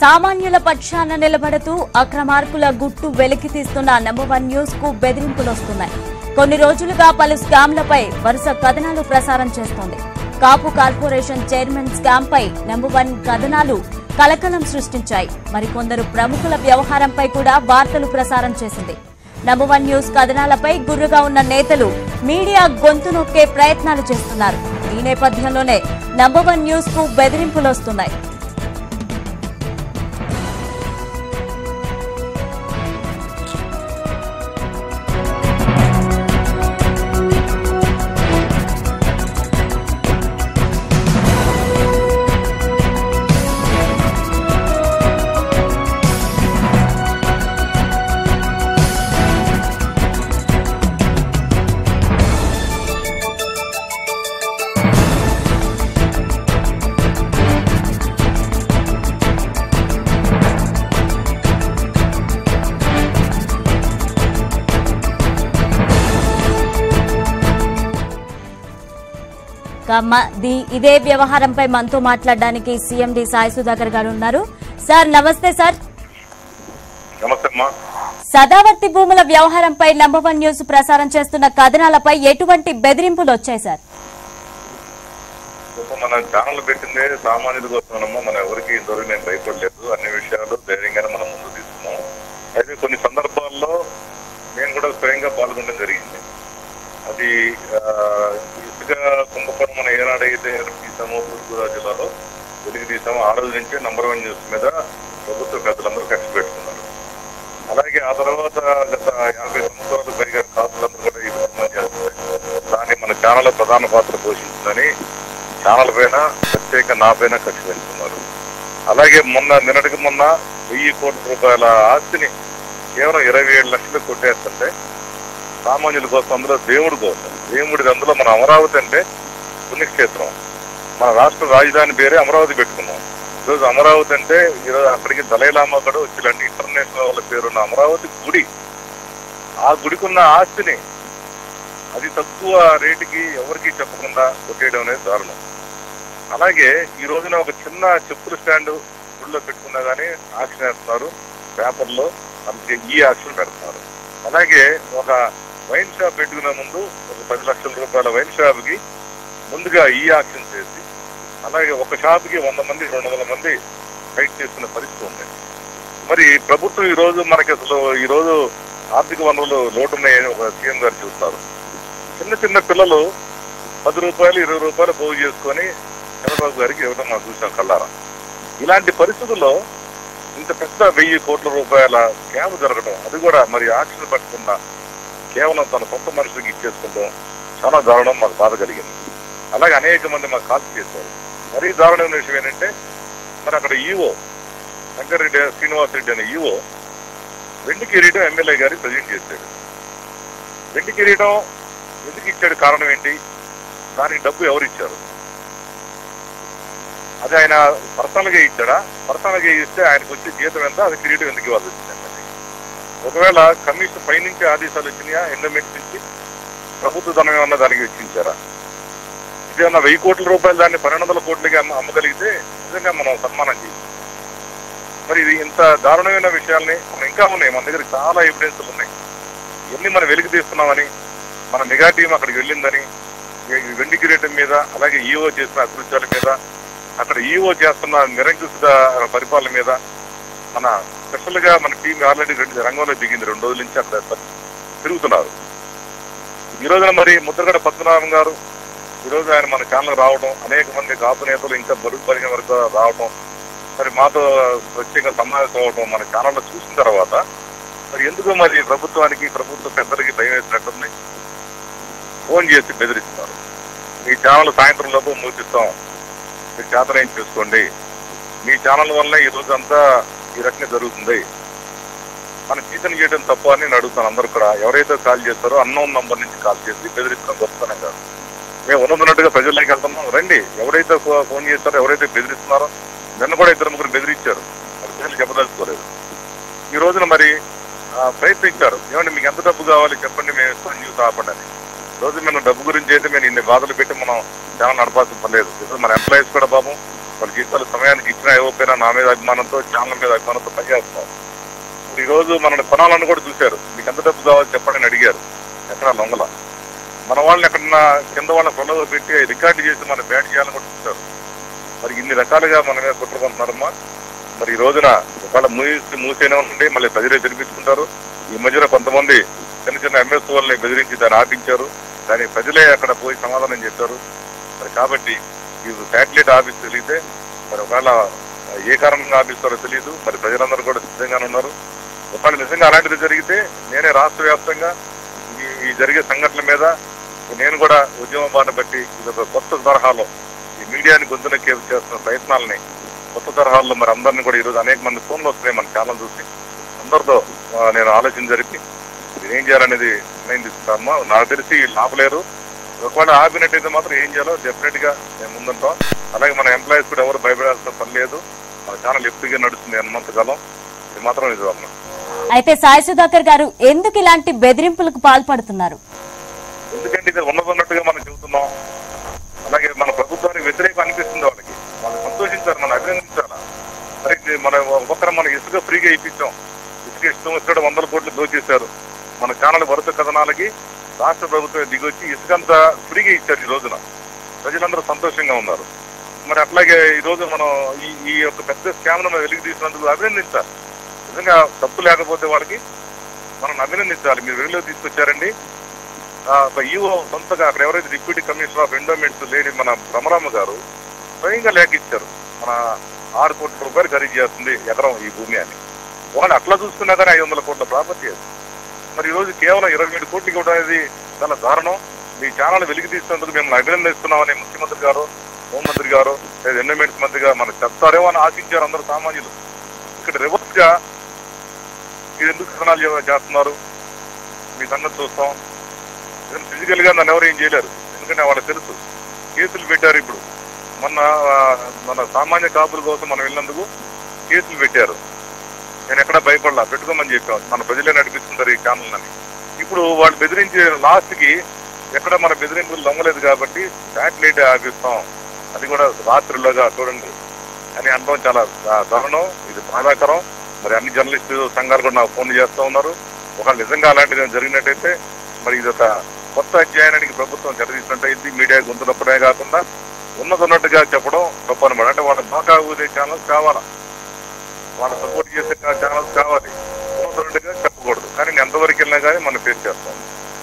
సామాన్యుల పక్షాన నిలబడుతూ అక్రమార్కుల గుట్టు వెలికి తీస్తున్న నెంబర్ వన్ న్యూస్ కు బెదిరింపులొస్తున్నాయి కొన్ని రోజులుగా పలు స్కామ్లపై వరుస కథనాలు ప్రసారం చేస్తోంది కాపు కార్పొరేషన్ చైర్మన్ స్కామ్ పై నెంబర్ వన్ కథనాలు కలకలం సృష్టించాయి మరికొందరు ప్రముఖుల వ్యవహారంపై కూడా వార్తలు ప్రసారం చేసింది నంబర్ వన్ న్యూస్ కథనాలపై గుర్రుగా ఉన్న నేతలు మీడియా గొంతు నొక్కే ప్రయత్నాలు చేస్తున్నారు ఈ నేపథ్యంలోనే నంబర్ వన్ న్యూస్ కు బెదిరింపులొస్తున్నాయి ఇక మ- ది- ఇదే వ్యవహారంపై మనతో మాట్లాడడానికి సీఎండి సాయి సుధాకర్ గారు ఉన్నారు సార్ నమస్తే సార్ నమస్తే అమ్మా సదావర్తి భూముల వ్యవహారంపై నంబర్ వన్ న్యూస్ ప్రసారం చేస్తున్న కథనాలపై ఎటువంటి బెదిరింపులు వచ్చాయి సార్ ఇప్పుడు మన ఛానల్ పెట్టిందే సామాన్యుల కోసమేనమ్మా మన ఎవరికి ఇంతవరకు నేను భయపడలేదు అన్ని విషయాలు ధైర్యంగానే మనం ముందు తీసుకున్నాం అయితే కొన్ని సందర్భాల్లో నేను కూడా స్వయంగా పాల్గొనడం జరిగింది అది ఆ, ఇసుక కుంభకోణం మనం ఏనాడైతే తీసామో తూర్పుగోదావరి జిల్లాలో వెలికి తీసామో ఆ రోజు నుంచి నంబర్ వన్ న్యూస్ మీద ప్రభుత్వ పెద్దలందరూ కక్ష పెట్టుకున్నారు అలాగే ఆ తర్వాత గత యాభై సంవత్సరాలు పైగా కాపులందరూ కూడా ఈ ఉద్యమం చేస్తారు దాన్ని మన ఛానల్ ప్రధాన పాత్ర పోషించిందని ఛానల్ పైన ప్రత్యేక నా పైన కక్ష పెంచుతున్నారు అలాగే మొన్న నిన్నటికి మొన్న వెయ్యి కోట్ల రూపాయల ఆస్తిని కేవలం ఇరవై ఏడు లక్షలు కొట్టేస్తుంటే సామాన్యుల కోసం అందులో దేవుడి కోసం దేవుడిది అందులో మన అమరావతి అంటే పుణ్యక్షేత్రం మన రాష్ట్ర రాజధాని పేరే అమరావతి పెట్టుకున్నాం ఈరోజు అమరావతి అంటే ఈరోజు అక్కడికి దలైలామా కూడా వచ్చిలాంటి ఇంటర్నేషనల్ వాళ్ళ పేరున్న అమరావతి గుడి ఆ గుడికున్న ఆస్తిని అది తక్కువ రేటుకి ఎవరికి చెప్పకుండా కొట్టేయడం అనేది దారుణం అలాగే ఈ రోజున ఒక చిన్న చెప్పుల స్టాండ్ గుడిలో పెట్టుకున్నా గానీ ఆక్షన్ వేస్తున్నారు పేపర్లో అందుకే ఈ ఆక్షన్ పెడుతున్నారు అలాగే ఒక వైన్ షాప్ పెట్టుకునే ముందు ఒక పది లక్షల రూపాయల వైన్ షాప్ కి ముందుగా ఈ ఆక్షన్ చేసి అలాగే ఒక షాప్ కి వంద మంది రెండు వందల మంది ఫైట్ చేస్తున్న పరిస్థితి ఉంది మరి ప్రభుత్వం ఈ రోజు మనకి అసలు ఈ రోజు ఆర్థిక వనరులు లోటున్నాయని ఒక సీఎం గారు చూస్తారు చిన్న చిన్న పిల్లలు పది రూపాయలు ఇరవై రూపాయలు పోగు చేసుకొని చంద్రబాబు గారికి ఇవ్వడం మనం చూసాం కల్లారా ఇలాంటి పరిస్థితుల్లో ఇంత పెద్ద వెయ్యి కోట్ల రూపాయల స్కామ్ జరగడం అది కూడా మరి ఆక్షన్ పట్టకుండా కేవలం తన సొంత మనుషులకు ఇచ్చేసుకుంటాం చాలా దారుణం మాకు బాధ కలిగింది అలాగే అనేక మంది మాకు కాల్ చేశారు మరీ దారుణమైన విషయం ఏంటంటే మరి అక్కడ ఈవో శంకర్ రెడ్డి శ్రీనివాస్ రెడ్డి అనే ఈవో వెండి కిరీటం ఎమ్మెల్యే గారికి ప్రజెంట్ చేశాడు వెండి కిరీటం ఎందుకు ఇచ్చాడు కారణం ఏంటి దానికి డబ్బు ఎవరు ఇచ్చారు అది ఆయన పర్సనల్ గా ఇచ్చాడా పర్సనల్ గా ఇస్తే ఆయనకు వచ్చే జీతం ఎంత అది కిరీటం ఎందుకు ఇవ్వాల్సి వచ్చిందండి ఒకవేళ కమిషన్ పైనుంచి ఆదేశాలు వచ్చినాయా ఎండోమెంట్ నుంచి ప్రభుత్వ ధనం ఏమన్నా దానికి వెచ్చించారా ఇదేమన్నా వెయ్యి కోట్ల రూపాయలు దాన్ని పన్నెండు వందల కోట్లకి అమ్మ అమ్మగలిగితే నిజంగా మనం సన్మానం చేయాలి మరి ఇది ఇంత దారుణమైన విషయాల్ని మనం ఇంకా ఉన్నాయి మన దగ్గర చాలా ఎవిడెన్స్లు ఉన్నాయి ఇవన్నీ మనం వెలికి తీస్తున్నామని మన నిఘా టీం అక్కడికి వెళ్ళిందని ఈ వెండి కిరీటం మీద అలాగే ఈఓ చేసిన అకృత్యాల మీద అక్కడ ఈఓ చేస్తున్న నిరంకుశ పరిపాలన మీద మన స్పెషల్ గా మన టీం ఆల్రెడీ రెండు రంగంలో దిగింది రెండు రోజుల నుంచి అక్కడ తిరుగుతున్నారు ఈ రోజున మరి ముద్రగడ పద్మనాభం గారు ఈ రోజు ఆయన మన ఛానల్ రావడం అనేక మంది కాపు నేతలు ఇంకా బరువు పరిగిన వరకు రావడం మరి మాతో ప్రత్యేక సమావేశం అవడం మన ఛానల్లో చూసిన తర్వాత మరి ఎందుకు మరి ప్రభుత్వానికి ప్రభుత్వ పెద్దలకి భయం వేసినట్టుంది ఫోన్ చేసి బెదిరిస్తున్నారు మీ ఛానల్ సాయంత్రం లోపు మూపిస్తాం మీరు చేతనేం చేసుకోండి మీ ఛానల్ వల్ల ఈ రోజు అంతా ఈ రకంగా జరుగుతుంది మనం టీచర్ చేయడం తప్ప అని నేను అడుగుతాను అందరూ కూడా ఎవరైతే కాల్ చేస్తారో అన్నోన్ నంబర్ నుంచి కాల్ చేసి బెదిరించడం గొప్పతనం కాదు మేము ఉన్నట్టుగా ప్రజల్లోకి వెళ్తున్నాం రండి ఎవరైతే ఫో- ఫోన్ చేస్తారో ఎవరైతే బెదిరిస్తున్నారో నిన్న కూడా ఇద్దరు ముగ్గురు బెదిరించారు అది పేర్లు చెప్పదలుచుకోలేదు ఈ రోజున మరి ఆ, ప్రయత్నించారు ఏమంటే మీకు ఎంత డబ్బు కావాలి చెప్పండి మేము ఇస్తాం న్యూస్ ఆపండి అని ఈ రోజు మనం డబ్బు గురించి అయితే మేము ఇన్ని బాధలు పెట్టి మనం ఛానల్ నడపాల్సిన పని లేదు ఇప్పుడు మన ఎంప్లాయీస్ కూడా పాపం వాళ్ళ జీతాలు సమయానికి ఇచ్చినా ఇవ్వకపోయినా నా మీద అభిమానంతో ఛానల్ మీద అభిమానంతో పనిచేస్తున్నాం ఇప్పుడు ఈ రోజు మనల్ని కొనాలని కూడా చూశారు మీకు ఎంత డబ్బు కావాలి చెప్పండి అని అడిగారు ఎక్కడ లొంగల మన వాళ్ళని ఎక్కడన్నా కింద వాళ్ళని ప్రొలవ పెట్టి రికార్డు చేసి మనం బ్యాట్ చేయాలని కూడా చూశారు మరి ఇన్ని రకాలుగా మన మీద కుట్రకుంటున్నారమ్మా మరి ఈ రోజున ఒకవేళ మూసి మూసేనే ఉంటే మళ్ళీ ప్రజలే తెలిపించుకుంటారు ఈ మధ్యన కొంతమంది చిన్న చిన్న ఎంఎస్ వాళ్ళని బెదిరించి దాన్ని ఆపించారు దాని ప్రజలే అక్కడ పోయి సమాధానం చెప్పారు మరి కాబట్టి ఇది శాటిలైట్ ఆఫీస్ తెలిగితే మరి ఒకవేళ ఏ కారణంగా ఆపిస్తారో తెలియదు మరి ప్రజలందరూ కూడా సిద్ధంగానే ఉన్నారు ఒకవేళ నిజంగా అలాంటిది జరిగితే నేనే రాష్ట్ర వ్యాప్తంగా ఈ ఈ జరిగే సంఘటనల మీద నేను కూడా ఉద్యమం బాట బట్టి ఇది ఒక కొత్త తరహాలో ఈ మీడియాని గొంతునెక్కి చేస్తున్న ప్రయత్నాలని కొత్త తరహాల్లో మరి అందరినీ కూడా ఈరోజు అనేక మంది ఫోన్లు వస్తున్నాయి మన ఛానల్ చూసి అందరితో ఆ, నేను ఆలోచన జరిపి ఇది ఏం చేయాలనేది నిర్ణయం తీసుకుంటాను నాకు తెలిసి వీళ్ళు ఆపలేరు ఒకవేళ ఆపినట్టయితే మాత్రం ఏం చేయాలో డెఫినెట్ గా మేము ముందుంటాం అలాగే మన ఎంప్లాయీస్ కూడా ఎవరు భయపడాల్సిన పని లేదు మన ఛానల్ ఎప్పుడుగా నడుస్తుంది అన్నంత కాలం ఇది మాత్రం నిజం అమ్మా అయితే సాయి సుధాకర్ గారు ఎందుకు ఇలాంటి బెదిరింపులకు పాల్పడుతున్నారు ఎందుకంటే ఇది ఉన్నదన్నట్టుగా మనం చెబుతున్నాం అలాగే మన ప్రభుత్వానికి వ్యతిరేకం అనిపిస్తుంది వాళ్ళకి వాళ్ళు సంతోషించాలి మనం అభినందించాలి మరి ఇది మన ఒక్కొక్కరు మన ఇసుక ఫ్రీగా ఇప్పించాం ఇసుక ఇష్టం వచ్చినట్టు వందల కోట్లు దోచేశారు మన ఛానల్ వరుస కథనాలకి రాష్ట్ర ప్రభుత్వం దిగొచ్చి ఇసుకంతా ఫ్రీగా ఇచ్చారు ఈ రోజున ప్రజలందరూ సంతోషంగా ఉన్నారు మరి అట్లాగే ఈ రోజు మనం ఈ ఈ యొక్క పెద్ద స్కామ్ మనం వెలికి తీసినందుకు అభినందించాలి నిజంగా తప్పు లేకపోతే వాళ్ళకి మనం అభినందించాలి మీరు వెలుగులోకి తీసుకొచ్చారండి ఈఓ సొంతగా అక్కడ ఎవరైతే డిప్యూటీ కమిషనర్ ఆఫ్ ఎండోమెంట్స్ లేని మన భ్రమరామ గారు స్వయంగా లేఖ ఇచ్చారు మన ఆరు కోట్ల రూపాయలు ఖరీదు చేస్తుంది ఎకరం ఈ భూమి అని వాళ్ళు అట్లా చూసుకున్నా కానీ ఐదు వందల కోట్ల ప్రాపర్టీ అది మరి ఈ రోజు కేవలం ఇరవై ఏడు కోట్లు ఇవ్వడం అనేది చాలా దారుణం మీ ఛానల్ వెలికి తీసినందుకు మేము అభినందిస్తున్నామని ముఖ్యమంత్రి గారు హోంమంత్రి గారు లేదా ఎండోమెంట్స్ మంత్రిగా మనకు చెప్తారేమో అని ఆశించారు అందరూ సామాన్యులు ఇక్కడ రివర్స్ గా మీరు ఎందుకు కథనాలు చేస్తున్నారు మీ సంగతి చూస్తాం ఫిజికల్ గా నన్ను ఎవరు ఏం చేయలేరు ఎందుకంటే వాళ్ళకి తెలుసు కేసులు పెట్టారు ఇప్పుడు మొన్న ఆ, మన సామాన్య కాపుల కోసం మనం వెళ్ళినందుకు కేసులు పెట్టారు నేను ఎక్కడ భయపడలా పెట్టుకోమని చెప్పాం మన ప్రజలే నడిపిస్తుంటారు ఈ ఛానల్ అని ఇప్పుడు వాళ్ళు బెదిరించే లాస్ట్ కి ఎక్కడ మన బెదిరింపులు లొంగలేదు కాబట్టి శాటిలైట్ ఆపిస్తాం అది కూడా రాత్రిలోగా చూడండి అని అనడం చాలా ఆ, దారుణం ఇది బాధాకరం మరి అన్ని జర్నలిస్టు సంఘాలు కూడా నాకు ఫోన్ చేస్తూ ఉన్నారు ఒకవేళ నిజంగా అలాంటిది జరిగినట్టయితే మరి ఇది ఒక కొత్త అధ్యాయానికి ప్రభుత్వం చదివిస్తున్నట్టయితే మీడియా గొంతునప్పుడే కాకుండా ఉన్నది ఉన్నట్టుగా చెప్పడం తప్పు అనమాట అంటే వాళ్ళ బాగా ఊదే ఛానల్స్ కావాలా వాళ్ళ సపోర్ట్ చేసే ఛానల్స్ కావాలి ఉన్నట్టుగా చెప్పకూడదు కానీ నేను ఎంతవరకు వెళ్ళినా కానీ మనం ఫేస్ చేస్తాం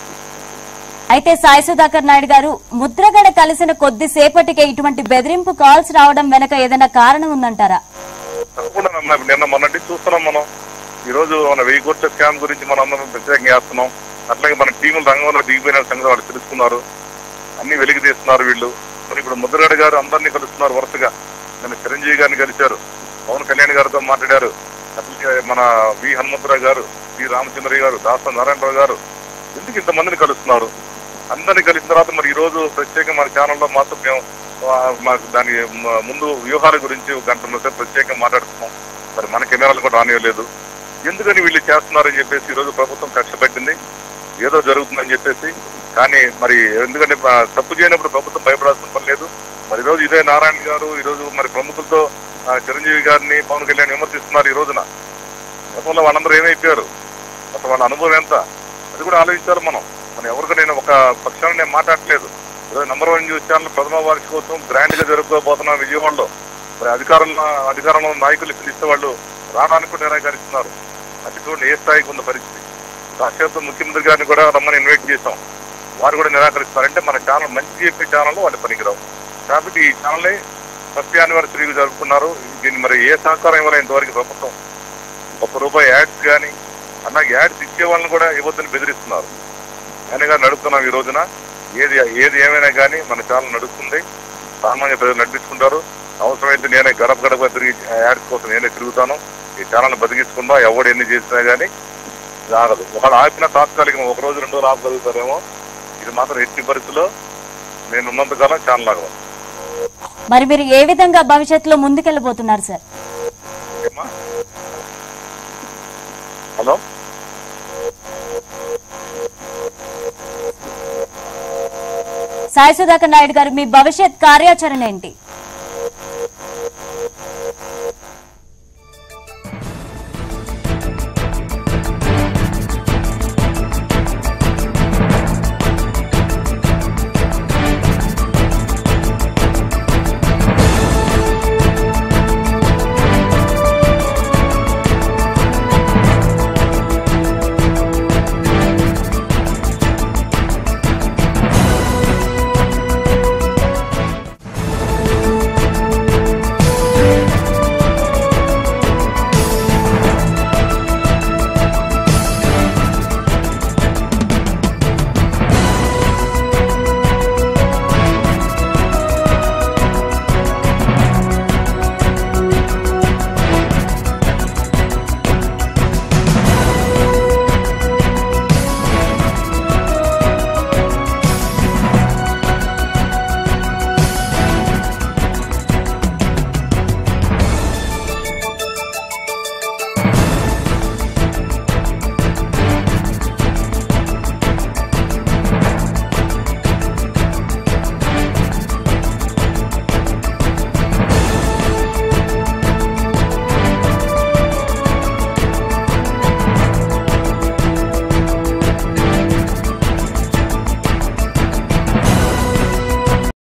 అయితే సాయి సుధాకర్ నాయుడు గారు ముద్రగడ కలిసిన కొద్దిసేపటికే ఇటువంటి బెదిరింపు కాల్స్ రావడం వెనక ఏదైనా కారణం ఉందంటారా తప్పకుండా నమ్మ- నిన్న మొన్నటి చూస్తున్నాం మనం ఈ రోజు మన వెయ్యి కోట్ల స్కామ్ గురించి మనం అందరం ప్రత్యేకంగా చేస్తున్నాం అట్లాగే మన టీములు రంగంలో దిగిపోయిన సంగతి వాళ్ళు తెలుసుకున్నారు అన్ని వెలికి తీస్తున్నారు వీళ్ళు మరి ఇప్పుడు ముద్రగడ గారు అందరినీ కలుస్తున్నారు వరుసగా నిన్న చిరంజీవి గారిని కలిశారు పవన్ కళ్యాణ్ గారితో మాట్లాడారు అట్లాగే మన వి హనుమంతరావు గారు వి రామచంద్రయ్య గారు దాస నారాయణరావు గారు ఎందుకు ఇంతమందిని కలుస్తున్నారు అందరిని కలిసిన తర్వాత మరి ఈ రోజు ప్రత్యేకంగా మన ఛానల్లో మాత్రం మేము ఆ, మాకు దాని మ- ముందు వ్యూహాల గురించి ఒక గంట సేపు ప్రత్యేకంగా మాట్లాడుతున్నాం మరి మన కెమెరాలు కూడా రానివ్వలేదు ఎందుకని వీళ్ళు చేస్తున్నారని చెప్పేసి ఈ రోజు ప్రభుత్వం కక్ష పెట్టింది ఏదో జరుగుతుందని చెప్పేసి కానీ మరి ఎందుకంటే ఆ, తప్పు చేయనప్పుడు ప్రభుత్వం భయపడాల్సిన పని లేదు మరి ఈ రోజు ఇదే నారాయణ గారు ఈ రోజు మరి ప్రముఖులతో ఆ, చిరంజీవి గారిని పవన్ కళ్యాణ్ విమర్శిస్తున్నారు ఈ రోజున గతంలో వాళ్ళందరూ ఏమైపోయారు అసలు వాళ్ళ అనుభవం ఎంత అది కూడా ఆలోచించాలి మనం మనం ఎవరికి నేను ఒక పక్షాన్ని నేను మాట్లాడట్లేదు ఈరోజు నంబర్ వన్ న్యూస్ ఛానల్ ప్రథమ వార్షికోత్సవం గ్రాండ్ గా జరుపుకోబోతున్నాం విజయవాడలో మరి అధికారంలో అధికారంలో ఉన్న నాయకులు పిలిస్తే వాళ్ళు రావడానికి కూడా నిరాకరిస్తున్నారు అది చూడండి ఏ స్థాయికి ఉన్న పరిస్థితి రాష్ట్ర ముఖ్యమంత్రి గారిని కూడా రమ్మని ఇన్వైట్ చేశాం వారు కూడా నిరాకరిస్తారు అంటే మన ఛానల్ మంచి చెప్పే ఛానల్ వాళ్ళు పనికిరావు కాబట్టి ఈ ఛానల్ ఫస్ట్ యానివర్సరీ జరుపుకున్నారు దీన్ని మరి ఏ సహకారం ఇవ్వాలి ఇంతవరకు ప్రభుత్వం ఒక్క రూపాయి యాడ్స్ కానీ అలాగే యాడ్స్ ఇచ్చే వాళ్ళని కూడా ఇవ్వద్దని బెదిరిస్తున్నారు అయినగా నడుపుతున్నాం ఈ రోజున ఏది ఏది ఏమైనా కానీ మన ఛానల్ నడుస్తుంది సామాన్య ప్రజలు నడిపించుకుంటారు అవసరమైతే నేనే గడప గడప తిరిగి యాడ్స్ కోసం నేనే తిరుగుతాను ఈ ఛానల్ బతికించుకుందాం ఎవడు ఎన్ని చేసినా కానీ ఇది ఆగదు ఒకళ్ళు ఆపిన తాత్కాలికం ఒక రోజు రెండు రోజులు ఆపగలుగుతారేమో ఇది మాత్రం ఎట్టి పరిస్థితిలో నేను ఉన్నంతకాలం ఛానల్ ఆగదు మరి మీరు ఏ విధంగా భవిష్యత్తులో ముందుకెళ్ళబోతున్నారు సార్ ఏమ్మా హలో సాయి సుధాకర్ నాయుడు గారు మీ భవిష్యత్ కార్యాచరణ ఏంటి